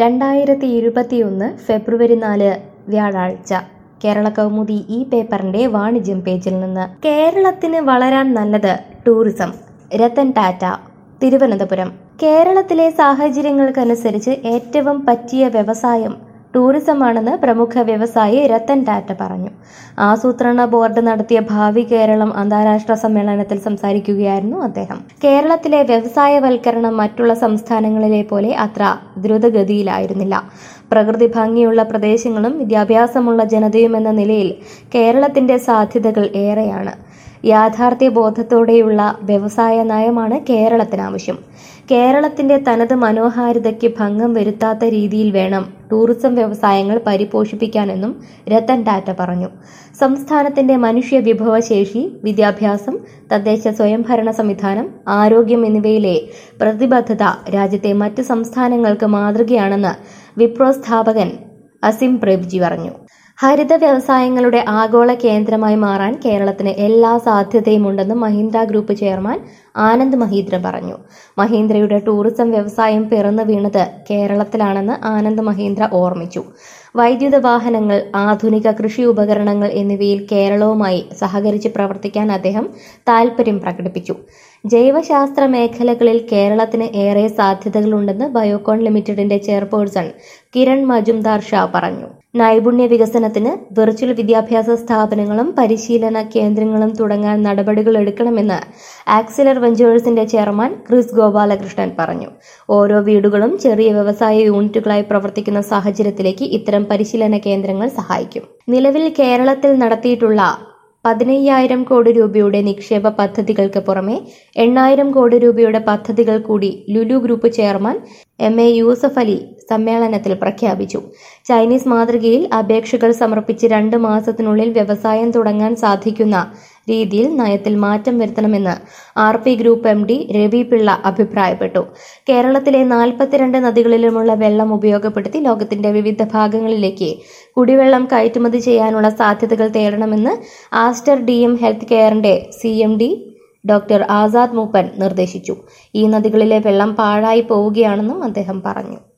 രണ്ടായിരത്തി ഇരുപത്തിയൊന്ന് ഫെബ്രുവരി നാല് വ്യാഴാഴ്ച കേരള കൗമുദി ഈ പേപ്പറിന്റെ വാണിജ്യം പേജിൽ നിന്ന് കേരളത്തിന് വളരാൻ നല്ലത് ടൂറിസം രത്തൻ ടാറ്റ തിരുവനന്തപുരം കേരളത്തിലെ സാഹചര്യങ്ങൾക്കനുസരിച്ച് ഏറ്റവും പറ്റിയ വ്യവസായം ടൂറിസമാണെന്ന് പ്രമുഖ വ്യവസായി രത്തൻ ടാറ്റ പറഞ്ഞു ആസൂത്രണ ബോർഡ് നടത്തിയ ഭാവി കേരളം അന്താരാഷ്ട്ര സമ്മേളനത്തിൽ സംസാരിക്കുകയായിരുന്നു അദ്ദേഹം കേരളത്തിലെ വ്യവസായവൽക്കരണം മറ്റുള്ള സംസ്ഥാനങ്ങളിലെ പോലെ അത്ര ദ്രുതഗതിയിലായിരുന്നില്ല പ്രകൃതി ഭംഗിയുള്ള പ്രദേശങ്ങളും വിദ്യാഭ്യാസമുള്ള ജനതയും എന്ന നിലയിൽ കേരളത്തിന്റെ സാധ്യതകൾ ഏറെയാണ് യാഥാർത്ഥ്യ ബോധത്തോടെയുള്ള വ്യവസായ നയമാണ് കേരളത്തിന് ആവശ്യം കേരളത്തിന്റെ തനത് മനോഹാരിതയ്ക്ക് ഭംഗം വരുത്താത്ത രീതിയിൽ വേണം ടൂറിസം വ്യവസായങ്ങൾ പരിപോഷിപ്പിക്കാനെന്നും രത്തൻ ടാറ്റ പറഞ്ഞു സംസ്ഥാനത്തിന്റെ മനുഷ്യ വിഭവശേഷി വിദ്യാഭ്യാസം തദ്ദേശ സ്വയംഭരണ സംവിധാനം ആരോഗ്യം എന്നിവയിലെ പ്രതിബദ്ധത രാജ്യത്തെ മറ്റ് സംസ്ഥാനങ്ങൾക്ക് മാതൃകയാണെന്ന് വിപ്രോ സ്ഥാപകൻ അസിം പ്രേംജി പറഞ്ഞു ഹരിത വ്യവസായങ്ങളുടെ ആഗോള കേന്ദ്രമായി മാറാൻ കേരളത്തിന് എല്ലാ സാധ്യതയുമുണ്ടെന്ന് മഹീന്ദ്ര ഗ്രൂപ്പ് ചെയർമാൻ ആനന്ദ് മഹീന്ദ്ര പറഞ്ഞു മഹീന്ദ്രയുടെ ടൂറിസം വ്യവസായം പിറന്നു വീണത് കേരളത്തിലാണെന്ന് ആനന്ദ് മഹീന്ദ്ര ഓർമ്മിച്ചു വൈദ്യുത വാഹനങ്ങൾ ആധുനിക കൃഷി ഉപകരണങ്ങൾ എന്നിവയിൽ കേരളവുമായി സഹകരിച്ച് പ്രവർത്തിക്കാൻ അദ്ദേഹം താൽപര്യം പ്രകടിപ്പിച്ചു ജൈവശാസ്ത്ര മേഖലകളിൽ കേരളത്തിന് ഏറെ സാധ്യതകളുണ്ടെന്ന് ബയോകോൺ ലിമിറ്റഡിന്റെ ചെയർപേഴ്സൺ കിരൺ മജുംദാർ ഷാ പറഞ്ഞു നൈപുണ്യ വികസനത്തിന് വെർച്വൽ വിദ്യാഭ്യാസ സ്ഥാപനങ്ങളും പരിശീലന കേന്ദ്രങ്ങളും തുടങ്ങാൻ നടപടികൾ എടുക്കണമെന്ന് ആക്സിലർ വെഞ്ചേഴ്സിന്റെ ചെയർമാൻ ക്രിസ് ഗോപാലകൃഷ്ണൻ പറഞ്ഞു ഓരോ വീടുകളും ചെറിയ വ്യവസായ യൂണിറ്റുകളായി പ്രവർത്തിക്കുന്ന സാഹചര്യത്തിലേക്ക് ഇത്തരം പരിശീലന കേന്ദ്രങ്ങൾ സഹായിക്കും നിലവിൽ കേരളത്തിൽ നടത്തിയിട്ടുള്ള പതിനയ്യായിരം കോടി രൂപയുടെ നിക്ഷേപ പദ്ധതികൾക്ക് പുറമെ എണ്ണായിരം കോടി രൂപയുടെ പദ്ധതികൾ കൂടി Lulu group chairman M A Yusuf Ali സമ്മേളനത്തിൽ പ്രഖ്യാപിച്ചു ചൈനീസ് മാതൃകയിൽ അപേക്ഷകൾ സമർപ്പിച്ച് രണ്ട് മാസത്തിനുള്ളിൽ വ്യവസായം തുടങ്ങാൻ സാധിക്കുന്ന രീതിയിൽ നയത്തിൽ മാറ്റം വരുത്തണമെന്ന് R P group M D Ravi Pillai അഭിപ്രായപ്പെട്ടു കേരളത്തിലെ നാൽപ്പത്തിരണ്ട് നദികളിലുമുള്ള വെള്ളം ഉപയോഗപ്പെടുത്തി ലോകത്തിന്റെ വിവിധ ഭാഗങ്ങളിലേക്ക് കുടിവെള്ളം കയറ്റുമതി ചെയ്യാനുള്ള സാധ്യതകൾ തേടണമെന്ന് ആസ്റ്റർ ഡി എം ഹെൽത്ത് കെയറിന്റെ C M D doctor Azad Moopen നിർദ്ദേശിച്ചു ഈ നദികളിലെ വെള്ളം പാഴായി പോവുകയാണെന്നും അദ്ദേഹം പറഞ്ഞു